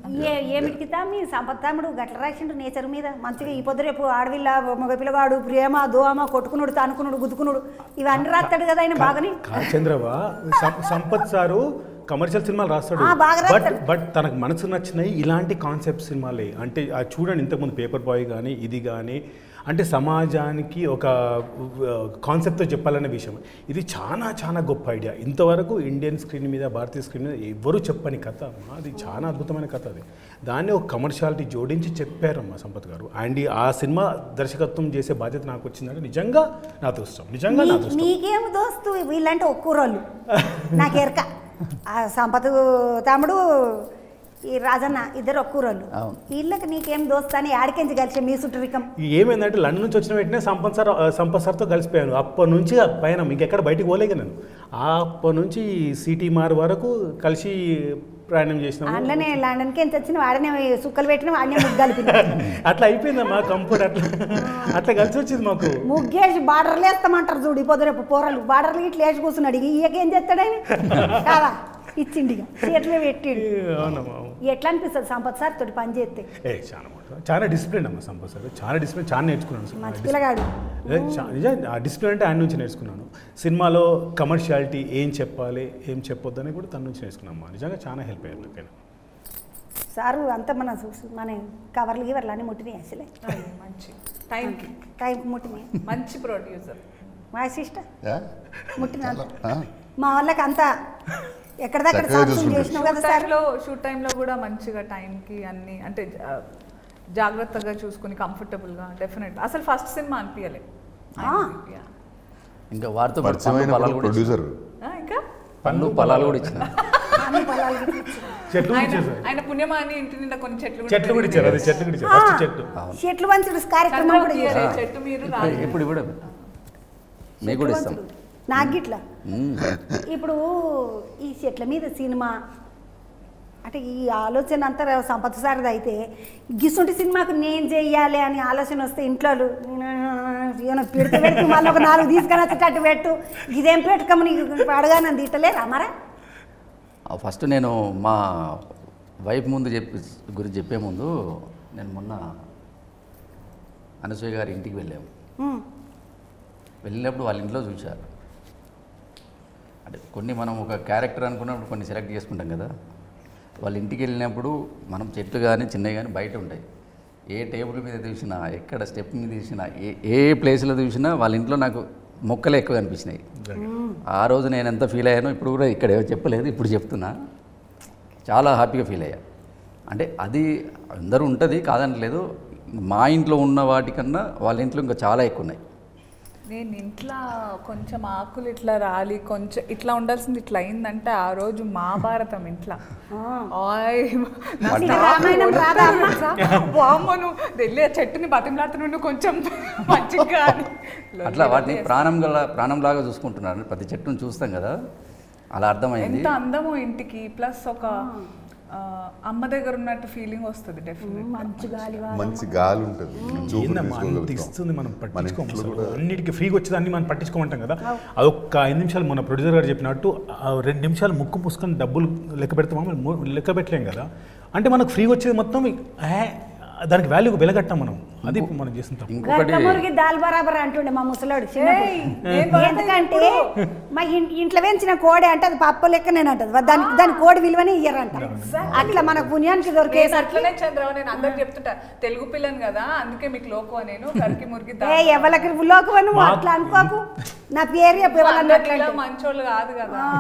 ఏ ఏమిటికితా మీ సంపత్తాముడు గట్ల రాసిండు నేచర్ మీద మంచిగా ఈ పొద్దు రేపు ఆడవిల్ల మగ పిల్లగాడు ప్రేమ దోమ కొట్టుకునుడు తానుకునుడు గుద్దుకునుడు ఇవన్నీ రాస్తాడు కదా ఆయన బాగాని చంద్రవా సంపత్ సారు కమర్షియల్ సినిమాలు రాస్తాడు ఆ, బాగా బట్ రాస్తాడు. బట్ తనకు మనసు నచ్చినాయి ఇలాంటి కాన్సెప్ట్ సినిమాలే అంటే ఆ చూడండి ఇంతకుముందు పేపర్ బాయ్ కానీ ఇది కానీ అంటే సమాజానికి ఒక కాన్సెప్ట్తో చెప్పాలనే విషయం ఇది చాలా చాలా గొప్ప ఐడియా ఇంతవరకు ఇండియన్ స్క్రీన్ మీద భారతీయ స్క్రీన్ మీద ఎవ్వరూ చెప్పని కథ అమ్మా. అది చాలా అద్భుతమైన కథ అది దాన్ని ఒక కమర్షియాలిటీ జోడించి చెప్పారమ్మా సంపత్ గారు అండ్ ఆ సినిమా దర్శకత్వం చేసే బాధ్యత నాకు వచ్చిందంటే నిజంగా నా అదృష్టం నిజంగా నా నీ- అదృష్టం నీకేం దోస్తు వీళ్ళంటే ఒక్కూరోళ్ళు నాకు ఎరక ఆ సంపత్ తమ్ముడు ఈ రాజన్న ఇద్దరు ఒక్కూరోళ్ళు అవును. వీళ్ళకి నీకేం దోస్తు అని ఆడికించి కలిసి మీ చుట్టరికం ఏమైందంటే లండన్ నుంచి వచ్చిన వెంటనే సంపత్ సార్ ఆ, సంపత్ సార్తో కలిసిపోయాను అప్పటి నుంచి ఆ పైన ఇంకెక్కడ బయటికి పోలేక నేను అప్పటి నుంచి సిటీ మార్ వరకు కలిసి ప్రయాణం చేసినాము అందులోనే లండన్కి ఎంత వచ్చిన వాడనే సుక్కలు పెట్టిన వాడినే ముగ్గు కలిపిన అట్లా అయిపోయిందమ్మా కంఫర్ట్ అట్లా అట్లా కలిసి వచ్చింది మాకు ముగ్గేసి బార్డర్లు వేస్తామంటారు చూడు ఈ పొద్దు రేపు పోరలు బార్డర్లు ఇట్లా వేసి కూర్చున్నాడు ఈయకేం చేస్తాడు ఆయన కాదా ఇచ్చిండి ఇక చేతిలో పెట్టిండు అవునమ్మా అవును. ఎట్లా అనిపిస్తుంది సంపత్ సార్ తోటి పని చేస్తే ఏ చాలా బాగుంటుంది. చాలా డిసిప్లిన్ అమ్మా సంపత్ సార్ చాలా డిసిప్లిన్ చాలా నేర్చుకున్నాను మంచి పిల్లగాడు ఏ, చా- నిజం ఆ డిసిప్లిన్ అంటే ఆయన నుంచి నేర్చుకున్నాను సినిమాలో కమర్షియాలిటీ ఏం చెప్పాలి ఏం చెప్పొద్దని కూడా తన నుంచి నేర్చుకున్నాను నిజంగా చాలా హెల్ప్ అయ్యారు నాకైనా సారు అంతా మన చూసి మన కవర్లు గివర్లు అన్నీ ముట్టినాయి అసలే అది మంచి టైంకి టైంకి ముట్టినాయి మంచి ప్రొడ్యూసర్ మా సిస్టర్ యా? ముట్టినంత ఆ? మా వాళ్ళకి అంతా ఎక్కడిదక్కడ చక్కగా సాక్ష్యం చూసుకుంటారు. చేసినావు కదా షూట్ సార్ టైంలో షూట్ టైంలో కూడా మంచిగా టైంకి అన్ని అంటే జా- జాగ్రత్తగా చూసుకుని కంఫర్టబుల్గా డెఫినెట్ అసలు ఫస్ట్ సినిమా అనిపించలే ఆ. Yeah. ఇంకా వారితో పాటు పండ్లు పరిచయమైన పొలాలు కూడా ఇచ్చిన. ప్రొడ్యూసర్ ఆ, ఇంకా పండ్లు పొలాలు కూడా ఇచ్చిన అన్ని పొలాలు గిట్ల ఇచ్చారు. చెట్లు కూడా ఆయన ఇచ్చేసారు ఆయన పుణ్యమాని ఇంటి నిండా కొన్ని చెట్లు కూడా చెట్లు కూడా ఇచ్చారు అది చెట్లు కూడా ఇచ్చారు ఫస్ట్ చెట్టు చెట్లు వంచుడు కార్యక్రమం కూడా చంద్రబాబు చేశారు. గారే చెట్టు మీరు రాదు. ఇప్పుడు కూడా మీకు కూడా ఇస్తాం చెట్లు వంచుడు. నాకు గిట్లా మ్మ్. ఇప్పుడు ఈ చెట్ల మీద సినిమా అంటే ఈ ఆలోచన అంతా సంపత్ సార్ది అయితే గిసుంటి సినిమాకు నేను చెయ్యాలి అని ఆలోచన వస్తే ఇంట్లో ఏమైనా పెడితే పెడితే మళ్ళీ ఒక నాలుగు తీసుకొని వచ్చేటట్టు పెట్టు ఇదేం పెట్టుకమ్మ నీకు అడగానని తిట్టలేరా మరా ఆ, ఫస్ట్ నేను మా వైఫ్ ముందు చెప్పి గురించి చెప్పే ముందు నేను మొన్న అనసూయ గారి ఇంటికి వెళ్ళాము ఉమ్. వెళ్ళినప్పుడు వాళ్ళ ఇంట్లో చూశారు అంటే కొన్ని మనం ఒక క్యారెక్టర్ అనుకున్నప్పుడు కొన్ని సెలెక్ట్ చేసుకుంటాం కదా వాళ్ళ ఇంటికి వెళ్ళినప్పుడు మనం చెట్లు కానీ చిన్నవి కానీ బయట ఉంటాయి ఏ టేబుల్ మీద చూసినా ఎక్కడ స్టెప్ మీద చూసినా ఏ ఏ ప్లేస్లో చూసినా వాళ్ళ ఇంట్లో నాకు మొక్కలు ఎక్కువ కనిపించినాయి ఆ రోజు నేను ఎంత ఫీల్ అయ్యానో ఇప్పుడు కూడా ఇక్కడ ఏమో చెప్పలేదు ఇప్పుడు చెప్తున్నా చాలా హ్యాపీగా ఫీల్ అయ్యా అంటే అది అందరూ ఉంటుంది కాదనట్లేదు మా ఇంట్లో ఉన్న వాటికన్నా వాళ్ళ ఇంట్లో ఇంకా చాలా ఎక్కువ ఉన్నాయి నేను ఇంట్లో కొంచెం ఆకులు ఇట్లా రాలి కొంచెం ఇట్లా ఉండాల్సింది ఇట్లా అయిందంటే ఆ రోజు మహాభారతం ఇంట్లో ఆయ్, నా నీకు నాకు రామాయణం రాదా అమ్మ? వామ్మో నువ్వు వెళ్ళి ఆ చెట్టుని బతిమలాడుతున్నాడు కొంచెం మంచిగా అని. అట్లా వాటిని ప్రాణం గల ప్రాణంలాగా చూసుకుంటున్నారు ప్రతి చెట్టును చూస్తాం కదా అలా అర్థమైంది ఎంత అందమో ఇంటికి ప్లస్ ఒక ఆ, అమ్మ దగ్గర ఉన్నట్టు ఫీలింగ్ వస్తుంది డెఫినెట్ మంచి గాలి వాన. మంచి గాలి ఉంటుంది చూపులు ఏందమ్మా అంత తీసుకోగలుగుతాం ఇస్తుంది మనం మన పట్టించుకోము ఇంట్లో అసలు. కూడా అన్నిటికీ ఫ్రీగా వచ్చేదాన్ని మనం పట్టించుకోమంటాం కదా అదొక్క ఐదు నిమిషాలు మన ప్రొడ్యూసర్ గారు చెప్పినట్టు ఆ రెండు నిమిషాలు ముక్కు పూసుకొని డబ్బులు లెక్క పెడతామా మనం ము- లెక్క పెట్టలేం కదా అంటే మనకు ఫ్రీగా వచ్చేది మొత్తం ఏ, దానికి వాల్యూ వెలగట్టాం మనం అది ఇప్పుడు మనం చేసిన తప్పు ఇంకొకటి గట్ల మురిగి దాల్ బరాబర్ అంటుండే మా ముసలోడు చిన్నప్పుడు. ఎందుకంటే మా ఇన్- ఇంట్లో పెంచిన కోడి అంటే అది పప్పు లెక్క నేను అంటది దాని దాని కోడి విలువని ఇయ్యరంట అట్లా మన పుణ్యానికి నేను దొరికేసరికి అట్లనే చంద్రబాబు నేను అందరికి చెప్తుంటా తెలుగు పిల్లని కదా అందుకే మీకు లోకు నేను కరికి మురికి ఏ ఎవరికి లోకవను అట్లా అనుకోకు నా పేరు చెప్పు ఎవరన్నా మంచోళ్ళు కాదు కదా